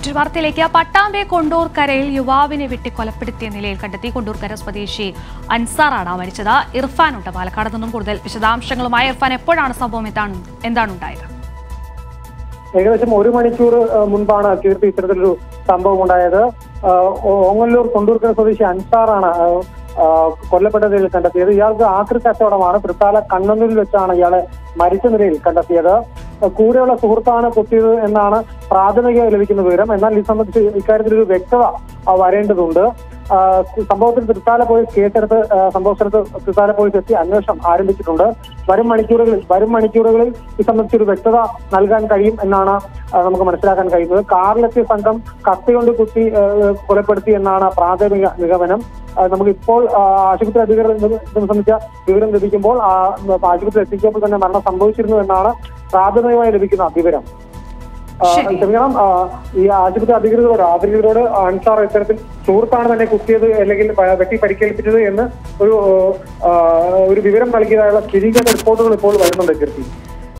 മറ്റൊരു വാർത്തയിലേക്ക് പട്ടാമ്പെ കൊണ്ടൂർക്കരയിൽ യുവാവിനെ വെട്ടി കൊലപ്പെടുത്തിയ നിലയിൽ കണ്ടെത്തി കൊണ്ടൂർക്കര സ്വദേശി അൻസാറാണ് മരിച്ചത് ഇർഫാൻ ഉണ്ട് പാലക്കാട് നിന്നും കൂടുതൽ വിശദാംശങ്ങളുമായി ഇർഫാൻ എപ്പോഴാണ് സംഭവം എന്താണ് എന്താണ് ഉണ്ടായത് ഏകദേശം ഒരു മണിക്കൂർ ആ, മുൻപാണ് കീർത്തി ഇത്തരത്തിലൊരു സംഭവം ഉണ്ടായത് ആ, ഓ- ഓങ്ങല്ലൂർ കൊണ്ടൂർക്കര സ്വദേശി അൻസാറാണ് ആ, ആ, കൊല്ലപ്പെട്ട നിലയിൽ കണ്ടെത്തിയത് ഇയാൾക്ക് ആക്രി കച്ചവടമാണ് തൃത്താല കണ്ണന്നൂരിൽ വെച്ചാണ് ഇയാളെ മരിച്ച നിലയിൽ കണ്ടെത്തിയത് ആ, കൂടെയുള്ള സുഹൃത്താണ് കുത്തിയത് എന്നാണ് പ്രാഥമിക ലഭിക്കുന്ന വിവരം എന്നാൽ ഇത് സംബന്ധിച്ച് ഇക്കാര്യത്തിൽ ഒരു വ്യക്തത ആ, വരേണ്ടതുണ്ട് ആ, സംഭവത്തിൽ തൃത്താല പോലീസ് കേസെടുത്ത് ആ, സംഭവ സ്ഥലത്ത് തൃത്താല പോലീസ് എത്തി അന്വേഷണം ആരംഭിച്ചിട്ടുണ്ട് വരും മണിക്കൂറുകളിൽ വരും മണിക്കൂറുകളിൽ ഇത് സംബന്ധിച്ചൊരു വ്യക്തത നൽകാൻ കഴിയും എന്നാണ് ആ, നമുക്ക് മനസ്സിലാക്കാൻ കഴിയുന്നത് കാറിലെത്തിയ സംഘം കത്തി കൊണ്ട് കുത്തി ആ, കൊലപ്പെടുത്തി എന്നാണ് പ്രാഥമിക നിഗമനം ആ, നമുക്ക് ഇപ്പോൾ ആ, ആശുപത്രി അധികൃതർ ഇത് ഇത് സംബന്ധിച്ച വിവരം ലഭിക്കുമ്പോൾ ആ, ആശുപത്രി എത്തിച്ചപ്പോൾ തന്നെ മരണം സംഭവിച്ചിരുന്നു എന്നാണ് പ്രാഥമികമായി ലഭിക്കുന്ന വിവരം ആ, ശരി. ക്ഷമിക്കണം ആ, ഈ ആശുപത്രി അധികൃതരോട് അധികൃതരോട് അൻസാർ ഇത്തരത്തിൽ സുഹൃത്താണ് തന്നെ കുത്തിയത് അല്ലെങ്കിൽ പ- വെട്ടി പരിക്കേൽപ്പിച്ചത് എന്ന് ഒരു ആ, ഒരു വിവരം നൽകിയതായുള്ള സ്ഥിരീകരണ റിപ്പോർട്ടുകൾ ഇപ്പോൾ വരുന്നുണ്ട് കീർത്തി